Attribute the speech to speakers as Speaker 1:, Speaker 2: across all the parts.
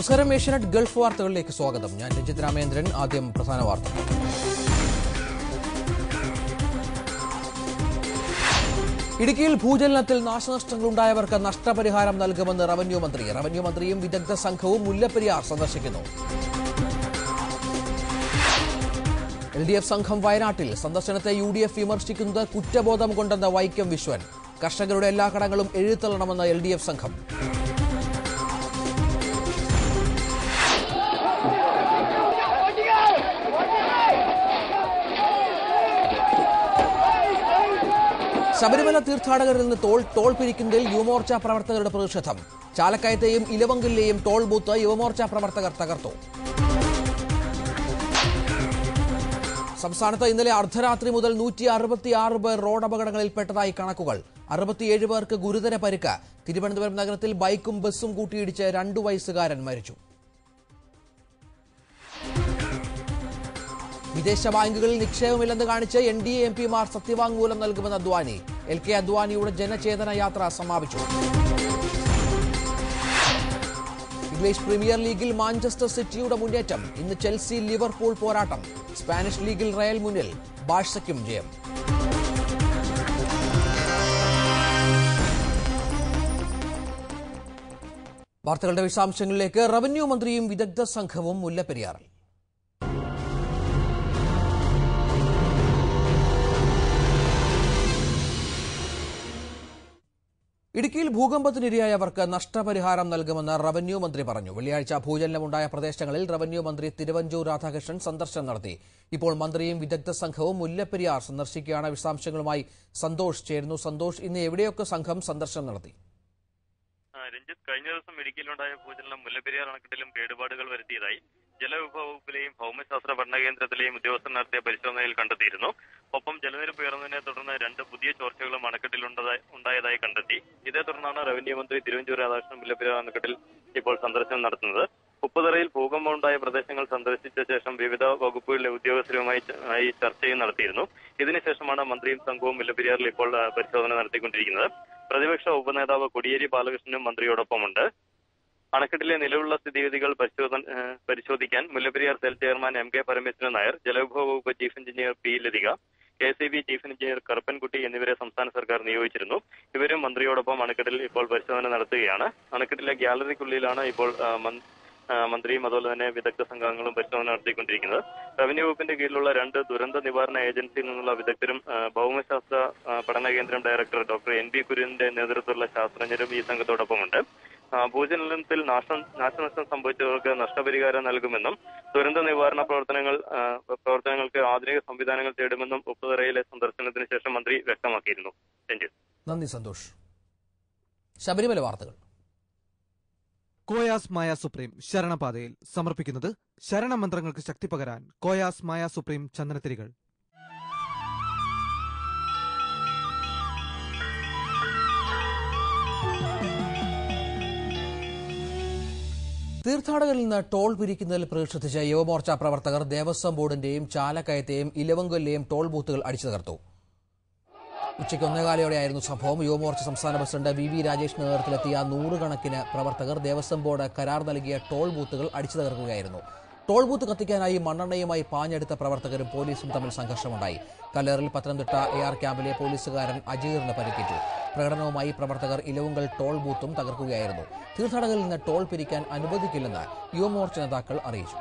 Speaker 1: നമസ്കാരം ഏഷ്യനെറ്റ് ഗൾഫ് വാർത്തകളിലേക്ക് സ്വാഗതം ഞാൻ രഞ്ജിത് രാമേന്ദ്രൻ ആദ്യം പ്രധാന വാർത്ത ഇടുക്കിയിൽ ഭൂചലനത്തിൽ നാശനഷ്ടങ്ങളുണ്ടായവർക്ക് നഷ്ടപരിഹാരം നൽകുമെന്ന് റവന്യൂ മന്ത്രി റവന്യൂ മന്ത്രിയും വിദഗ്ധ സംഘവും മുല്ലപ്പെരിയാർ സന്ദർശിക്കുന്നു എൽ ഡി എഫ് സംഘം വയനാട്ടിൽ സന്ദർശനത്തെ യു ഡി എഫ് വിമർശിക്കുന്നത് കുറ്റബോധം കൊണ്ടെന്ന വൈക്കം വിശ്വൻ കർഷകരുടെ എല്ലാ കടങ്ങളും എഴുത്തള്ളണമെന്ന് എൽ ഡി എഫ് സംഘം ശബരിമല തീർത്ഥാടകരിൽ നിന്ന് ടോൾ ടോൾ പിരിക്കുന്നതിൽ യുവമോർച്ച പ്രവർത്തകരുടെ പ്രതിഷേധം ചാലക്കയത്തെയും ഇലവങ്കലിലെയും ടോൾ ബൂത്ത് യുവമോർച്ച പ്രവർത്തകർ തകർത്തു സംസ്ഥാനത്ത് ഇന്നലെ അർദ്ധരാത്രി മുതൽ നൂറ്റി അറുപത്തിയാറ് പേർ റോഡപകടങ്ങളിൽപ്പെട്ടതായി കണക്കുകൾ അറുപത്തിയേഴ് പേർക്ക് ഗുരുതര പരിക്ക് തിരുവനന്തപുരം നഗരത്തിൽ ബൈക്കും ബസ്സും കൂട്ടിയിടിച്ച് രണ്ടു വയസ്സുകാരൻ മരിച്ചു വിദേശ ബാങ്കുകളിൽ നിക്ഷേപമില്ലെന്ന് കാണിച്ച് എൻ ഡി എ എം പിമാർ സത്യവാങ്മൂലം നൽകുമെന്ന് അദ്വാനി എൽ കെ അദ്വാനിയുടെ ജനചേതന യാത്ര സമാപിച്ചു ഇംഗ്ലീഷ് പ്രീമിയർ ലീഗിൽ മാഞ്ചസ്റ്റർ സിറ്റിയുടെ മുന്നേറ്റം ഇന്ന് ചെൽസി ലിവർപൂൾ പോരാട്ടം സ്പാനിഷ് ലീഗിൽ റയൽ മുന്നിൽ ബാഴ്സയ്ക്കും ജയം വാർത്തകളുടെ വിശദാംശങ്ങളിലേക്ക് റവന്യൂ മന്ത്രിയും വിദഗ്ധ സംഘവും മുല്ലപ്പെരിയാറിൽ ഇടുക്കിയിൽ ഭൂകമ്പത്തിനിരയായവർക്ക് നഷ്ടപരിഹാരം നൽകുമെന്ന് റവന്യൂ മന്ത്രി പറഞ്ഞു വെള്ളിയാഴ്ച ഭൂചലനമുണ്ടായ പ്രദേശങ്ങളിൽ റവന്യൂ മന്ത്രി തിരുവഞ്ചൂർ രാധാകൃഷ്ണൻ സന്ദർശനം നടത്തി ഇപ്പോൾ മന്ത്രിയും വിദഗ്ധ സംഘവും മുല്ലപ്പെരിയാർ സന്ദർശിക്കുകയാണ് വിശദാംശങ്ങളുമായി സന്തോഷ് ചേരുന്നു സന്തോഷ് ഇന്ന് എവിടെയൊക്കെ സംഘം സന്ദർശനം നടത്തി
Speaker 2: ആ, രഞ്ജിത്ത് കഴിഞ്ഞ ദിവസം ഇടുക്കിയിലുണ്ടായ ഭൂചലനം മുല്ലപ്പെരിയാർ അണക്കെട്ടിലും കേടുപാടുകൾ വരുത്തിയതായി ജലവിഭവ വകുപ്പിലെയും ഭൗമശാസ്ത്ര പഠന കേന്ദ്രത്തിലെയും ഉദ്യോഗസ്ഥർ നടത്തിയ പരിശോധനയിൽ കണ്ടെത്തിയിരുന്നു ഒപ്പം ജലനിരപ്പ് ഉയർന്നതിനെ തുടർന്ന് രണ്ട് പുതിയ ചോർച്ചകളും അണക്കെട്ടിൽ ഉണ്ടതായി- ഉണ്ടായതായി കണ്ടെത്തി ഇതേ തുടർന്നാണ് റവന്യൂ മന്ത്രി തിരുവഞ്ചൂർ രാധാകൃഷ്ണൻ മുല്ലപ്പെരിയാർ അണക്കെട്ടിൽ ഇപ്പോൾ സന്ദർശനം നടത്തുന്നത് ഉപ്പുതറയിൽ ഭൂകമ്പമുണ്ടായ പ്രദേശങ്ങൾ സന്ദർശിച്ച ശേഷം വിവിധ വകുപ്പുകളിലെ ഉദ്യോഗസ്ഥരുമായി ച- ആയി ചർച്ചയും നടത്തിയിരുന്നു ഇതിനുശേഷമാണ് മന്ത്രിയും സംഘവും മുല്ലപ്പെരിയാറിൽ ഇപ്പോൾ ആ, പരിശോധന നടത്തിക്കൊണ്ടിരിക്കുന്നത് പ്രതിപക്ഷ ഉപനേതാവ് കൊടിയേരി ബാലകൃഷ്ണനും മന്ത്രിയോടൊപ്പമുണ്ട് അണക്കെട്ടിലെ നിലവിലുള്ള സ്ഥിതിഗതികൾ പരിശോധന ഏഹ് പരിശോധിക്കാൻ Mullaperiyar cell chairman M K Parameswaran Nair ജലവിഭവ വകുപ്പ് chief engineer P Lathika K C B chief engineer Karuppankutty എന്നിവരെ സംസ്ഥാന സർക്കാർ നിയോഗിച്ചിരുന്നു ഇവരും മന്ത്രിയോടൊപ്പം അണക്കെട്ടിൽ ഇപ്പോൾ പരിശോധന നടത്തുകയാണ് അണക്കെട്ടിലെ ഗ്യാലറിക്കുള്ളിലാണ് ഇപ്പോൾ ആ, മൻ- ആ, മന്ത്രിയും അതുപോലെ തന്നെ വിദഗ്ധ സംഘങ്ങളും പരിശോധന നടത്തിക്കൊണ്ടിരിക്കുന്നത് റവന്യൂ വകുപ്പിന്റെ കീഴിലുള്ള രണ്ട് ദുരന്ത നിവാരണ ഏജൻസിയിൽ നിന്നുള്ള വിദഗ്ധരും ആ, ഭൗമശാസ്ത്ര ആ, പഠന കേന്ദ്രം ഡയറക്ടർ ഡോക്ടർ എൻ ബി കുര്യന്റെ നേതൃത്വത്തിലുള്ള ശാസ്ത്രജ്ഞരും ഈ സംഘത്തോടൊപ്പമുണ്ട് ആ, ഭൂചലനത്തിൽ നാശം നാശനഷ്ടം സംഭവിച്ചവർക്ക് നഷ്ടപരിഹാരം നൽകുമെന്നും ദുരന്ത നിവാരണ പ്രവർത്തനങ്ങൾ ആ, പ്രവർത്തനങ്ങൾക്ക് ആധുനിക സംവിധാനങ്ങൾ തേടുമെന്നും ഉപ്പുതറയിലെ സന്ദർശനത്തിന് ശേഷം മന്ത്രി വ്യക്തമാക്കിയിരുന്നു രഞ്ജിത്ത്
Speaker 1: നന്ദി സന്തോഷ് ശബരിമല വാർത്തകൾ
Speaker 3: കോയാസ് മായ സുപ്രീം ശരണപാതയിൽ സമർപ്പിക്കുന്നത് ശരണമന്ത്രങ്ങൾക്ക് ശക്തി പകരാൻ കോയാസ് മായ സുപ്രീം ചന്ദനത്തിരികൾ
Speaker 1: തീർത്ഥാടകരിൽ നിന്ന് ടോൾ പിരിക്കുന്നതിൽ പ്രതിഷേധിച്ച് യുവമോർച്ച പ്രവർത്തകർ ദേവസ്വം ബോർഡിന്റെയും ചാലക്കയത്തെയും ഇലവങ്കലിലെയും ടോൾ ബൂത്തുകൾ അടിച്ചു തകർത്തു ഉച്ചയ്ക്ക് ഒന്നേകാലയോടെയായിരുന്നു സംഭവം യുവമോർച്ച സംസ്ഥാന പ്രസിഡന്റ് വി വി രാജേഷിന്റെ നേതൃത്വത്തിലെത്തിയ നൂറുകണക്കിന് പ്രവർത്തകർ ദേവസ്വം ബോർഡ് കരാർ നൽകിയ ടോൾ ബൂത്തുകൾ അടിച്ചു തകർക്കുകയായിരുന്നു ടോൾ ബൂത്ത് കത്തിക്കാനായി മണ്ണെണ്ണയുമായി പാഞ്ഞെടുത്ത പ്രവർത്തകരും പോലീസും തമ്മിൽ സംഘർഷമുണ്ടായി കല്ലേറിൽ പത്തനംതിട്ട എ ആർ ക്യാമ്പിലെ പോലീസുകാരൻ അജീറിന് പരിക്കേറ്റു പ്രകടനവുമായി പ്രവർത്തകർ ഇലവുങ്കൽ ടോൾ ബൂത്തും തകർക്കുകയായിരുന്നു തീർത്ഥാടകരിൽ നിന്ന് ടോൾ പിരിക്കാൻ അനുവദിക്കില്ലെന്ന് യുവമോർച്ച നേതാക്കൾ അറിയിച്ചു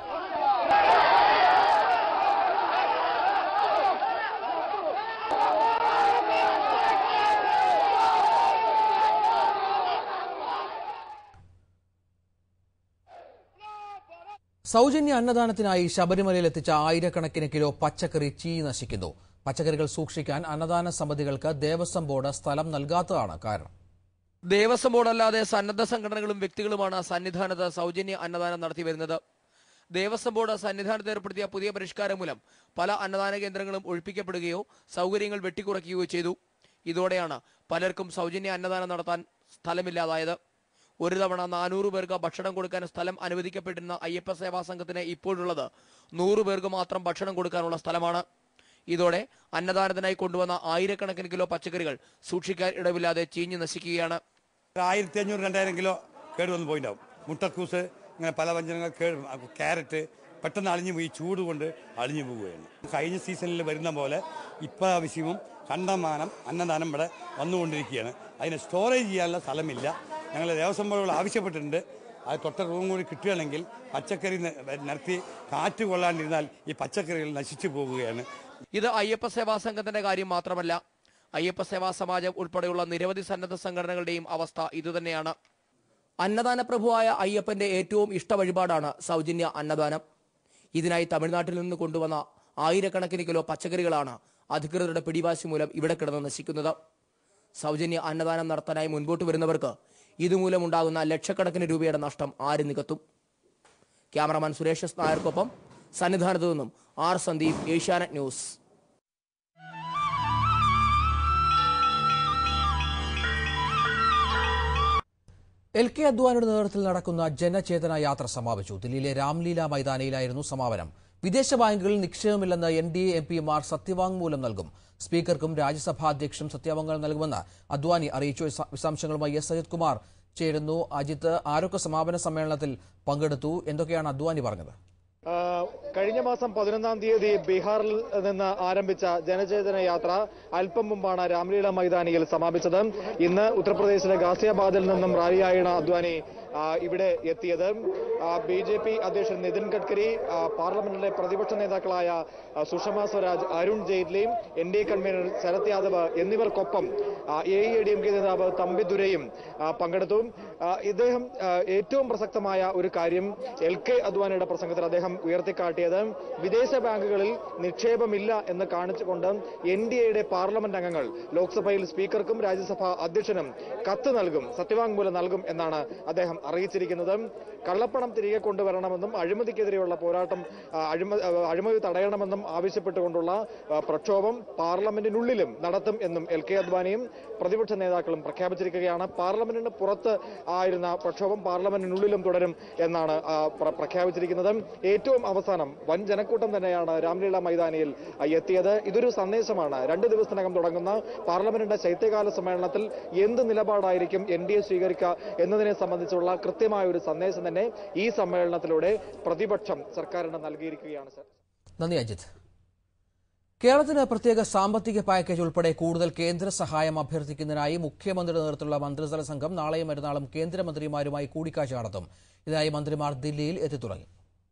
Speaker 1: സൗജന്യ അന്നദാനത്തിനായി ശബരിമലയിൽ എത്തിച്ച ആയിരക്കണക്കിന് കിലോ പച്ചക്കറി ചീ നശിക്കുന്നു പച്ചക്കറികൾ സൂക്ഷിക്കാൻ അന്നദാന സമിതികൾക്ക് ദേവസ്വം ബോർഡ് സ്ഥലം നൽകാത്തതാണ് കാരണം
Speaker 4: ദേവസ്വം ബോർഡല്ലാതെ സന്നദ്ധ സംഘടനകളും വ്യക്തികളുമാണ് സന്നിധാനത്ത് സൗജന്യ അന്നദാനം നടത്തി വരുന്നത് ദേവസ്വം ബോർഡ് സന്നിധാനത്ത് ഏർപ്പെടുത്തിയ പുതിയ പരിഷ്കാരം മൂലം പല അന്നദാന കേന്ദ്രങ്ങളും ഒഴിപ്പിക്കപ്പെടുകയോ സൗകര്യങ്ങൾ വെട്ടിക്കുറയ്ക്കുകയോ ചെയ്തു ഇതോടെയാണ് പലർക്കും സൗജന്യ അന്നദാനം നടത്താൻ സ്ഥലമില്ലാതായത് ഒരു തവണ നാനൂറ് പേർക്ക് ഭക്ഷണം കൊടുക്കാൻ സ്ഥലം അനുവദിക്കപ്പെട്ടിരുന്ന അയ്യപ്പ സേവാ സംഘത്തിന് ഇപ്പോഴുള്ളത് നൂറ് പേർക്ക് മാത്രം ഭക്ഷണം കൊടുക്കാനുള്ള സ്ഥലമാണ് ഇതോടെ അന്നദാനത്തിനായി കൊണ്ടുവന്ന ആയിരക്കണക്കിന് കിലോ പച്ചക്കറികൾ സൂക്ഷിക്കാൻ ഇടവില്ലാതെ ചീഞ്ഞു നശിക്കുകയാണ്
Speaker 5: ആയിരത്തി അഞ്ഞൂറ് രണ്ടായിരം കിലോ കേടുവന്ന് പോയിണ്ടാവും മുട്ടക്കൂസ് ഇങ്ങനെ പല വ്യഞ്ജനങ്ങൾ കേ- ക്യാരറ്റ് പെട്ടെന്ന് അളിഞ്ഞു പോയി ചൂട് കൊണ്ട് അളിഞ്ഞു പോവുകയാണ് കഴിഞ്ഞ സീസണിൽ വരുന്ന പോലെ ഇപ്രാവശ്യവും കണ്ടമാനം അന്നദാനം ഇവിടെ വന്നുകൊണ്ടിരിക്കുകയാണ് അതിന് സ്റ്റോറേജ് ചെയ്യാനുള്ള സ്ഥലമില്ല ഞങ്ങൾ ദേവസ്വം ബോർഡുകൾ ആവശ്യപ്പെട്ടിട്ടുണ്ട് അത് തൊട്ട റൂം കൂടി കിട്ടുകയാണെങ്കിൽ പച്ചക്കറി ന- നിരത്തി കാറ്റ് കൊള്ളാണ്ടിരുന്നാൽ ഈ പച്ചക്കറികൾ നശിച്ചു പോകുകയാണ്
Speaker 4: ഇത് അയ്യപ്പ സേവാ സംഘത്തിന്റെ കാര്യം മാത്രമല്ല അയ്യപ്പ സേവാ സമാജം ഉൾപ്പെടെയുള്ള നിരവധി സന്നദ്ധ സംഘടനകളുടെയും അവസ്ഥ ഇതുതന്നെയാണ് അന്നദാന പ്രഭുവായ അയ്യപ്പന്റെ ഏറ്റവും ഇഷ്ട വഴിപാടാണ് സൗജന്യ അന്നദാനം ഇതിനായി തമിഴ്നാട്ടിൽ നിന്ന് കൊണ്ടുവന്ന ആയിരക്കണക്കിന് കിലോ പച്ചക്കറികളാണ് അധികൃതരുടെ പിടിവാശി മൂലം ഇവിടെ കിടന്ന് നശിക്കുന്നത് സൗജന്യ അന്നദാനം നടത്താനായി മുൻപോട്ട് വരുന്നവർക്ക് ഇതുമൂലമുണ്ടാകുന്ന ലക്ഷക്കണക്കിന് രൂപയുടെ നഷ്ടം ആര് നികത്തും ക്യാമറമാൻ സുരേഷ് എസ് നായർക്കൊപ്പം സന്നിധാനത്തു നിന്നും R Sandeep Asianet news
Speaker 1: L K അദ്വാനിയുടെ നേതൃത്വത്തിൽ നടക്കുന്ന ജനചേതന യാത്ര സമാപിച്ചു ദില്ലിയിലെ രാംലീല മൈതാനിയിലായിരുന്നു സമാപനം വിദേശ ബാങ്കുകളിൽ നിക്ഷേപമില്ലെന്ന് എൻ ഡി എ എം പിമാർ സത്യവാങ്മൂലം നൽകും സ്പീക്കർക്കും രാജ്യസഭാ അധ്യക്ഷനും സത്യവാങ്മൂലം നൽകുമെന്ന് അദ്വാനി അറിയിച്ചു വിശ- വിശദാംശങ്ങളുമായി എസ് അജിത് കുമാർ ചേരുന്നു അജിത്ത് ആരൊക്കെ സമാപന സമ്മേളനത്തിൽ പങ്കെടുത്തു എന്തൊക്കെയാണ് അദ്വാനി പറഞ്ഞത്
Speaker 6: ആ, കഴിഞ്ഞ മാസം പതിനൊന്നാം തീയതി ബീഹാറിൽ നിന്ന് ആരംഭിച്ച ജനചേതന യാത്ര അല്പം മുമ്പാണ് രാംലീല മൈതാനിയിൽ സമാപിച്ചത് ഇന്ന് ഉത്തർപ്രദേശിലെ ഗാസിയാബാദിൽ നിന്നും റാലിയായാണ് അദ്വാനി ആ, ഇവിടെ എത്തിയത് ബി ജെ പി അധ്യക്ഷൻ നിതിൻ ഗഡ്കരി ആ, പാർലമെന്റിലെ പ്രതിപക്ഷ നേതാക്കളായ ആ, Sushma Swaraj Arun Jaitley N D A convener Sharad Yadav എന്നിവർക്കൊപ്പം A I D M K നേതാവ് തമ്പിദുരയും ആ, പങ്കെടുത്തു ആ, ഇദ്ദേഹം ആ, ഏറ്റവും പ്രസക്തമായ ഒരു കാര്യം എൽ കെ അദ്വാനിയുടെ പ്രസംഗത്തിൽ അദ്ദേഹം ഉയർത്തിക്കാട്ടിയത് വിദേശ ബാങ്കുകളിൽ നിക്ഷേപമില്ല എന്ന് കാണിച്ചുകൊണ്ട് എൻ ഡി എയുടെ പാർലമെന്റ് അംഗങ്ങൾ ലോക്സഭയിൽ സ്പീക്കർക്കും രാജ്യസഭാ അധ്യക്ഷനും കത്ത് നൽകും സത്യവാങ്മൂലം നൽകും എന്നാണ് അദ്ദേഹം അറിയിച്ചിരിക്കുന്നത് കള്ളപ്പണം തിരികെ കൊണ്ടുവരണമെന്നും അഴിമതിക്കെതിരെയുള്ള പോരാട്ടം ആ, അഴിമ ആ, അഴിമതി തടയണമെന്നും ആവശ്യപ്പെട്ടുകൊണ്ടുള്ള ആ, പ്രക്ഷോഭം പാർലമെന്റിനുള്ളിലും നടത്തും എന്നും എൽ കെ അദ്വാനിയും പ്രതിപക്ഷ നേതാക്കളും പ്രഖ്യാപിച്ചിരിക്കുകയാണ് പാർലമെന്റിന് പുറത്ത് ആയിരുന്ന പ്രക്ഷോഭം പാർലമെന്റിനുള്ളിലും തുടരും എന്നാണ് ആ, പ്ര- പ്രഖ്യാപിച്ചിരിക്കുന്നത് ഏറ്റവും അവസാനം വൻ ജനക്കൂട്ടം തന്നെയാണ് രാംലീല മൈതാനിയിൽ ആ, എത്തിയത് ഇതൊരു സന്ദേശമാണ് രണ്ട് ദിവസത്തിനകം തുടങ്ങുന്ന പാർലമെന്റിന്റെ ശൈത്യകാല സമ്മേളനത്തിൽ എന്ത് നിലപാടായിരിക്കും എൻ ഡി എ സ്വീകരിക്കുക എന്നതിനെ സംബന്ധിച്ചുള്ള കൃത്യമായ ഒരു സന്ദേശം തന്നെ ഈ സമ്മേളനത്തിലൂടെ പ്രതിപക്ഷം സർക്കാരിന് നൽകിയിരിക്കുകയാണ് സർ
Speaker 1: നന്ദി അജിത് കേരളത്തിന് പ്രത്യേക സാമ്പത്തിക പാക്കേജ് ഉൾപ്പെടെ കൂടുതൽ കേന്ദ്ര സഹായം അഭ്യർത്ഥിക്കുന്നതിനായി മുഖ്യമന്ത്രിയുടെ നേതൃത്വത്തിലുള്ള മന്ത്രിതല സംഘം നാളെയും മറ്റന്നാളും കേന്ദ്രമന്ത്രിമാരുമായി കൂടിക്കാഴ്ച നടത്തും ഇതിനായി മന്ത്രിമാർ ദില്ലിയിൽ എത്തിത്തുടങ്ങി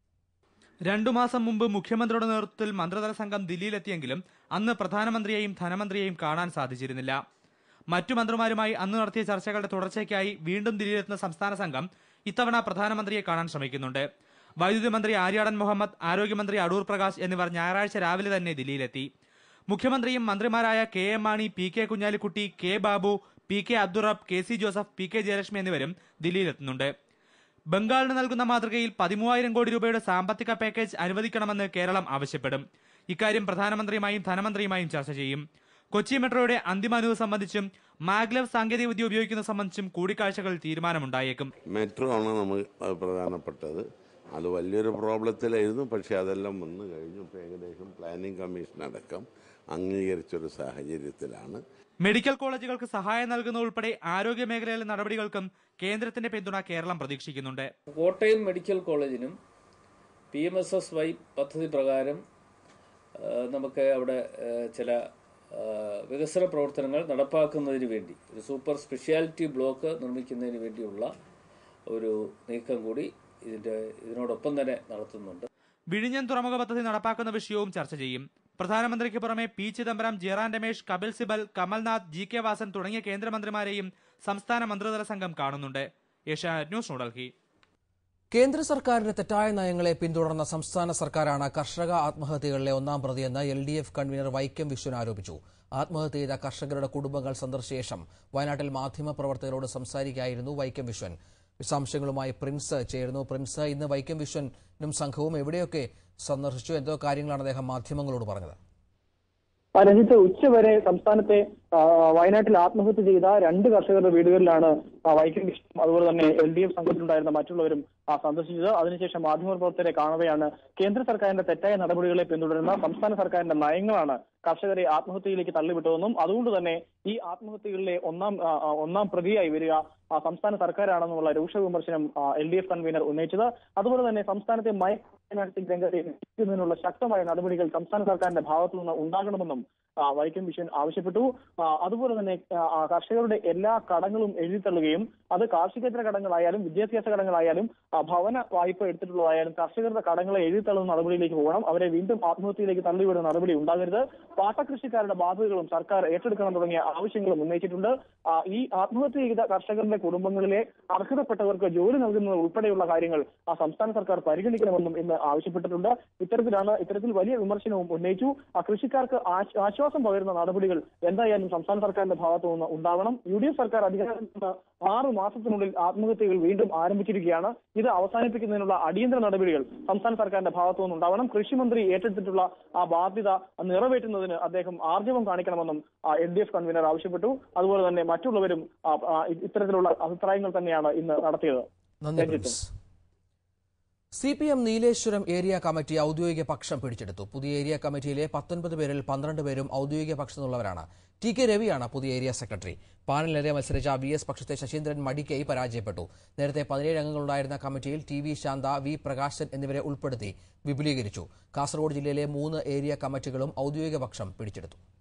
Speaker 7: രണ്ടു മാസം മുമ്പ് മുഖ്യമന്ത്രിയുടെ നേതൃത്വത്തിൽ മന്ത്രിതല സംഘം ദില്ലിയിലെത്തിയെങ്കിലും അന്ന് പ്രധാനമന്ത്രിയെയും ധനമന്ത്രിയെയും കാണാൻ സാധിച്ചിരുന്നില്ല മറ്റു മന്ത്രിമാരുമായി അന്ന് നടത്തിയ ചർച്ചകളുടെ തുടർച്ചയ്ക്കായി വീണ്ടും ദില്ലിയിലെത്തുന്ന സംസ്ഥാന സംഘം ഇത്തവണ പ്രധാനമന്ത്രിയെ കാണാൻ ശ്രമിക്കുന്നുണ്ട് വൈദ്യുതി മന്ത്രി ആര്യാടൻ മുഹമ്മദ് ആരോഗ്യമന്ത്രി അടൂർ പ്രകാശ് എന്നിവർ ഞായറാഴ്ച രാവിലെ തന്നെ ദില്ലിയിലെത്തി മുഖ്യമന്ത്രിയും മന്ത്രിമാരായ K M Mani P K Kunhalikutty K Babu P K Abdurabb K C Joseph P K Jayalakshmi എന്നിവരും ദില്ലിയിലെത്തുന്നുണ്ട് ബംഗാളിന് നൽകുന്ന മാതൃകയിൽ പതിമൂവായിരം കോടി രൂപയുടെ സാമ്പത്തിക പാക്കേജ് അനുവദിക്കണമെന്ന് കേരളം ആവശ്യപ്പെടും ഇക്കാര്യം പ്രധാനമന്ത്രിയുമായും ധനമന്ത്രിയുമായും ചർച്ച ചെയ്യും കൊച്ചി മെട്രോയുടെ അന്തിമ അനുമതി സംബന്ധിച്ചും മാഗ്ലവ് സാങ്കേതികവിദ്യ ഉപയോഗിക്കുന്നത് സംബന്ധിച്ചും കൂടിക്കാഴ്ചകളിൽ തീരുമാനമുണ്ടായേക്കും
Speaker 8: മെട്രോ ആണ് നമുക്ക് അത് പ്രധാനപ്പെട്ടത് അത് വലിയൊരു പ്രോബ്ലത്തിലായിരുന്നു പക്ഷേ അതെല്ലാം വന്നു കഴിഞ്ഞു ഇപ്പോൾ ഏകദേശം പ്ലാനിംഗ് കമ്മീഷൻ അടക്കം അംഗീകരിച്ചൊരു സാഹചര്യത്തിലാണ്
Speaker 7: മെഡിക്കൽ കോളേജുകൾക്ക് സഹായം നൽകുന്ന ഉൾപ്പെടെ ആരോഗ്യ മേഖലയിലെ നടപടികൾക്കും കേന്ദ്രത്തിന്റെ പിന്തുണ കേരളം പ്രതീക്ഷിക്കുന്നുണ്ട്
Speaker 9: കോട്ടയം മെഡിക്കൽ കോളേജിനും P M S S Y പദ്ധതി പ്രകാരം ആ, നമുക്ക് അവിടെ ആ, ചില ആ, വികസന പ്രവർത്തനങ്ങൾ നടപ്പാക്കുന്നതിന് വേണ്ടി ഒരു സൂപ്പർ സ്പെഷ്യാലിറ്റി ബ്ലോക്ക് നിർമ്മിക്കുന്നതിന് വേണ്ടിയുള്ള ഒരു നീക്കം കൂടി ഇതിന്റെ ഇതിനോടൊപ്പം തന്നെ നടത്തുന്നുണ്ട്
Speaker 7: വിഴിഞ്ഞം തുറമുഖ പദ്ധതി നടപ്പാക്കുന്ന വിഷയവും ചർച്ച ചെയ്യും പ്രധാനമന്ത്രിക്ക് പുറമെ P Chidambaram Jairam Ramesh Kapil Sibal Kamal Nath G K Vasan തുടങ്ങിയ കേന്ദ്രമന്ത്രിമാരെയും സംസ്ഥാന മന്ത്രിതല സംഘം കാണുന്നുണ്ട് ഏഷ്യാനെറ്റ് ന്യൂസ് ന്യൂഡൽഹി
Speaker 1: കേന്ദ്ര സർക്കാരിന്റെ തെറ്റായ നയങ്ങളെ പിന്തുടർന്ന സംസ്ഥാന സർക്കാരാണ് കർഷക ആത്മഹത്യകളിലെ ഒന്നാം പ്രതിയെന്ന് L D F convener Vaikom Viswan ആരോപിച്ചു ആത്മഹത്യ ചെയ്ത കർഷകരുടെ കുടുംബങ്ങൾ സന്ദർശിച്ച ശേഷം വയനാട്ടിൽ മാധ്യമപ്രവർത്തകരോട് സംസാരിക്കുകയായിരുന്നു വൈക്കം വിശ്വൻ വിശദാംശങ്ങളുമായി പ്രിൻസ് ചേരുന്നു പ്രിൻസ് ഇന്ന് വൈക്കം വിശ്വനും സംഘവും എവിടെയൊക്കെ സന്ദർശിച്ചു എന്തോ കാര്യങ്ങളാണ് അദ്ദേഹം മാധ്യമങ്ങളോട് പറഞ്ഞത്
Speaker 10: ആ, രഞ്ജിത്ത് ഉച്ചവരെ സംസ്ഥാനത്തെ ആ, വയനാട്ടിൽ ആത്മഹത്യ ചെയ്ത രണ്ട് കർഷകരുടെ വീടുകളിലാണ് ആ, വൈക്കം കൃഷ്ണനും അതുപോലെ തന്നെ എൽ ഡി എഫ് സംഘത്തിലുണ്ടായിരുന്ന മറ്റുള്ളവരും ആ, സന്ദർശിച്ചത് അതിനുശേഷം മാധ്യമപ്രവർത്തകരെ കാണവെയാണ് കേന്ദ്ര സർക്കാരിന്റെ തെറ്റായ നടപടികളെ പിന്തുടരുന്ന സംസ്ഥാന സർക്കാരിന്റെ നയങ്ങളാണ് കർഷകരെ ആത്മഹത്യയിലേക്ക് തള്ളിവിട്ടതെന്നും അതുകൊണ്ട് തന്നെ ഈ ആത്മഹത്യകളിലെ ഒന്നാം ആ, ആ, ഒന്നാം പ്രതിയായി വരിക ആ, സംസ്ഥാന സർക്കാരാണെന്നുള്ള രൂക്ഷ വിമർശനം എൽ ഡി എഫ് കൺവീനർ ഉന്നയിച്ചത് അതുപോലെ തന്നെ സംസ്ഥാനത്തെ മയക്ക് രംഗത്തെ എത്തിക്കുന്നതിനുള്ള ശക്തമായ നടപടികൾ സംസ്ഥാന സർക്കാരിന്റെ ഭാഗത്തു നിന്ന് ഉണ്ടാകണമെന്നും ആ, വൈക്കം വിഷൻ ആവശ്യപ്പെട്ടു ആ, അതുപോലെ തന്നെ ആ, ആ, കർഷകരുടെ എല്ലാ കടങ്ങളും എഴുതിത്തള്ളുകയും അത് കാർഷികേതര കടങ്ങളായാലും വിദ്യാഭ്യാസ കടങ്ങളായാലും ആ, ഭവന വായ്പ എടുത്തിട്ടുള്ളതായാലും കർഷകരുടെ കടങ്ങളെ എഴുതിത്തള്ളുന്ന നടപടിയിലേക്ക് പോകണം അവരെ വീണ്ടും ആത്മഹത്യയിലേക്ക് തള്ളിവിടുന്ന നടപടി ഉണ്ടാകരുത് പാട്ടകൃഷിക്കാരുടെ ബാധ്യതകളും സർക്കാർ ഏറ്റെടുക്കണം തുടങ്ങിയ ആവശ്യങ്ങളും ഉന്നയിച്ചിട്ടുണ്ട് ആ, ഈ ആത്മഹത്യ ചെയ്ത കർഷകരുടെ കുടുംബങ്ങളിലെ അർഹതപ്പെട്ടവർക്ക് ജോലി നൽകുന്നത് ഉൾപ്പെടെയുള്ള കാര്യങ്ങൾ ആ സംസ്ഥാന സർക്കാർ പരിഗണിക്കണമെന്നും ഇന്ന് ആവശ്യപ്പെട്ടിട്ടുണ്ട് ഇത്തരത്തിലാണ് ഇത്തരത്തിൽ വലിയ വിമർശനവും ഉന്നയിച്ചു ആ കൃഷിക്കാർക്ക് ആശ്- ആശ്വാസം പകരുന്ന നടപടികൾ എന്തായാലും സംസ്ഥാന സർക്കാരിന്റെ ഭാഗത്തു നിന്ന് ഉണ്ടാവണം യു ഡി എഫ് സർക്കാർ അധികാരത്തിൽ നിന്ന് ആറ് മാസത്തിനുള്ളിൽ ആത്മഹത്യകൾ വീണ്ടും ആരംഭിച്ചിരിക്കുകയാണ് ഇത് അവസാനിപ്പിക്കുന്നതിനുള്ള അടിയന്തര നടപടികൾ സംസ്ഥാന സർക്കാരിന്റെ ഭാഗത്തു നിന്ന് ഉണ്ടാവണം കൃഷിമന്ത്രി ഏറ്റെടുത്തിട്ടുള്ള ആ ബാധ്യത നിറവേറ്റുന്നതിന് അദ്ദേഹം ആർജവം കാണിക്കണമെന്നും എൽ ഡി എഫ് കൺവീനർ ആവശ്യപ്പെട്ടു അതുപോലെ തന്നെ മറ്റുള്ളവരും ആ, ആ, ഇത്തരത്തിലുള്ള അഭിപ്രായങ്ങൾ തന്നെയാണ് ഇന്ന് നടത്തിയത്
Speaker 1: നന്ദി
Speaker 10: Ranjith.
Speaker 1: Prince C P M Nileshwaram area committee ഔദ്യോഗിക പക്ഷം പിടിച്ചെടുത്തു പുതിയ ഏരിയ കമ്മിറ്റിയിലെ പത്തൊൻപത് പേരിൽ പന്ത്രണ്ട് പേരും ഔദ്യോഗിക പക്ഷത്തുനിന്നുള്ളവരാണ് ടി കെ രവിയാണ് പുതിയ ഏരിയ സെക്രട്ടറി പാനലിനെതിരെ മത്സരിച്ച വി എസ് പക്ഷത്തെ ശശീന്ദ്രൻ മടിക്കൈ പരാജയപ്പെട്ടു നേരത്തെ പതിനേഴ് അംഗങ്ങളുണ്ടായിരുന്ന കമ്മിറ്റിയിൽ T V Shantha V Prakashan എന്നിവരെ ഉൾപ്പെടുത്തി വിപുലീകരിച്ചു കാസർഗോഡ് ജില്ലയിലെ മൂന്ന് ഏരിയ കമ്മിറ്റികളും ഔദ്യോഗിക പക്ഷം പിടിച്ചെടുത്തു